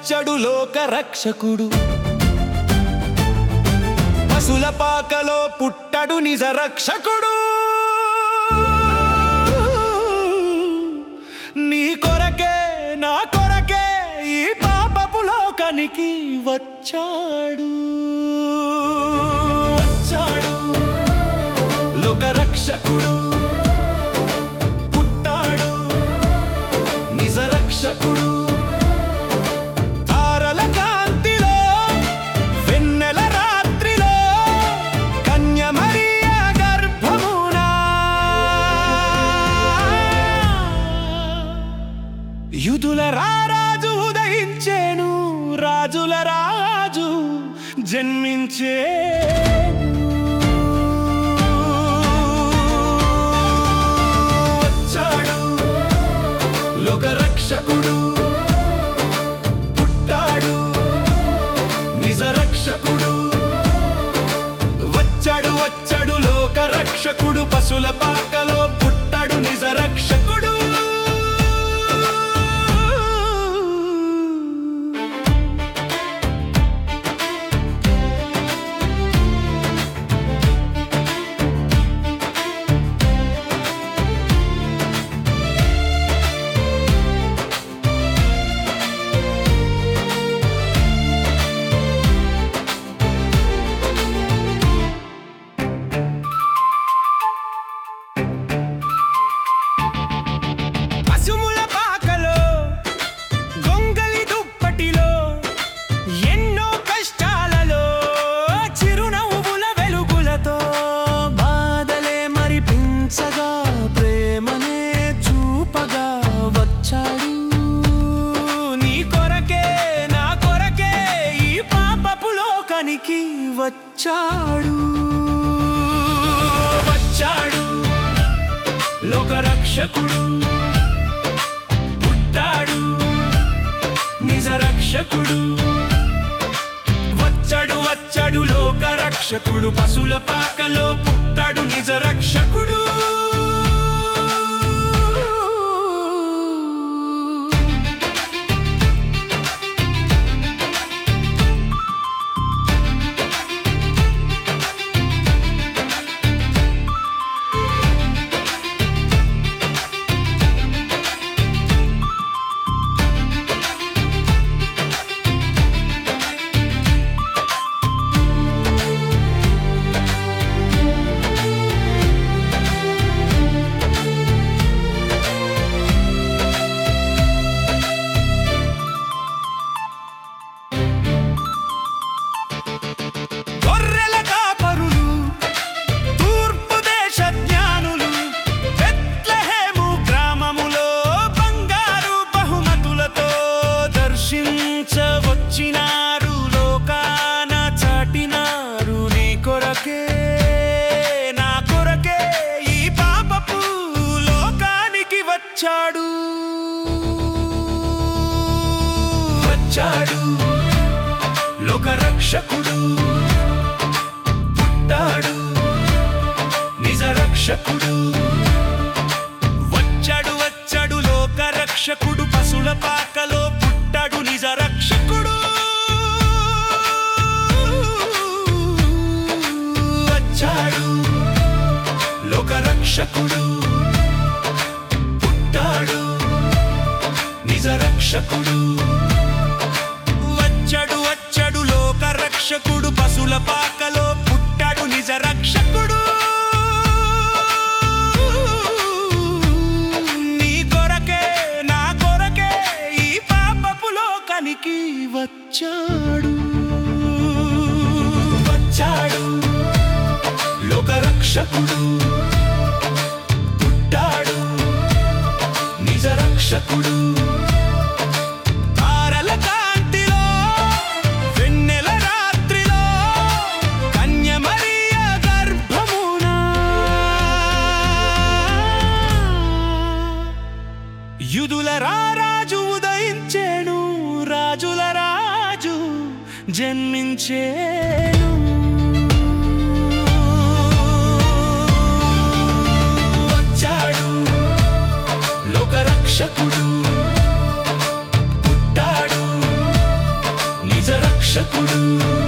వచ్చడు లోక రక్షకుడు పశుల పాకలో పుట్టడు నిజ రక్షకుడు నీ కొరకే నా కొరకే ఈ పాపపు లోకానికి వచ్చాడు వచ్చాడు లోక రక్షకుడు పుట్టాడు నిజ రక్షకుడు తారల కాంతిలో వెన్నెల రాత్రిలో కన్య మరియ గర్భమున యుదుల రారాజు ఉదయించేను రాజుల రాజు జన్మించే వచ్చాడు లోక రక్షకుడు పుట్టాడు నిజ రక్షకుడు వచ్చాడు వచ్చాడు లోక రక్షకుడు పశుల పాకలో పుట్టాడు నిజ రక్షకుడు పశువుల పాకలో గొంగలి దుప్పటిలో ఎన్నో కష్టాలలో చిరునవ్వుల వెలుగులతో బాధలే మరిపించగా ప్రేమనే చూపగా వచ్చాడు నీ కొరకే నా కొరకే ఈ పాపపు లోకానికి వచ్చాడు వచ్చాడు లోక రక్షకుడు పుట్టాడు నిజ రక్షకుడు వచ్చాడు వచ్చాడు లోక రక్షకుడు పశుల పాకలో పుట్టాడు నిజ రక్షకుడు గొర్రెల కాపరులు తూర్పు దేశ జ్ఞానులు బెత్లెహేము గ్రామములో బంగారు బహుమతులతో దర్శించవచ్చినారు లోకాన చాటినారు నీ కొరకే నా కొరకే ఈ పాపపు లోకానికి వచ్చాడు వచ్చాడు లోక రక్షకుడు పుట్టాడు నిజ రక్షకుడు వచ్చాడు వచ్చాడు లోక రక్షకుడు పశుల పాకలో పుట్టాడు నిజ రక్షకుడు వచ్చాడు లోక రక్షకుడు పుట్టాడు నిజ రక్షకుడు వచ్చాడు వచ్చాడు లోక రక్షకుడు పశుల పాకలో పుట్టాడు నిజ రక్షకుడు నీ కొరకే నా కొరకే ఈ పాపపు లోకానికి వచ్చాడు వచ్చాడు లోక రక్షకుడు పుట్టాడు నిజ రక్షకుడు తారల కాంతిలో వెన్నెల రాత్రిలో కన్య మరియ గర్భమున యుదుల రారాజు ఉదయించేను రాజుల రాజు జన్మించేను వచ్చాడు లోక రక్షకుడు పుట్టాడు రక్షకుడు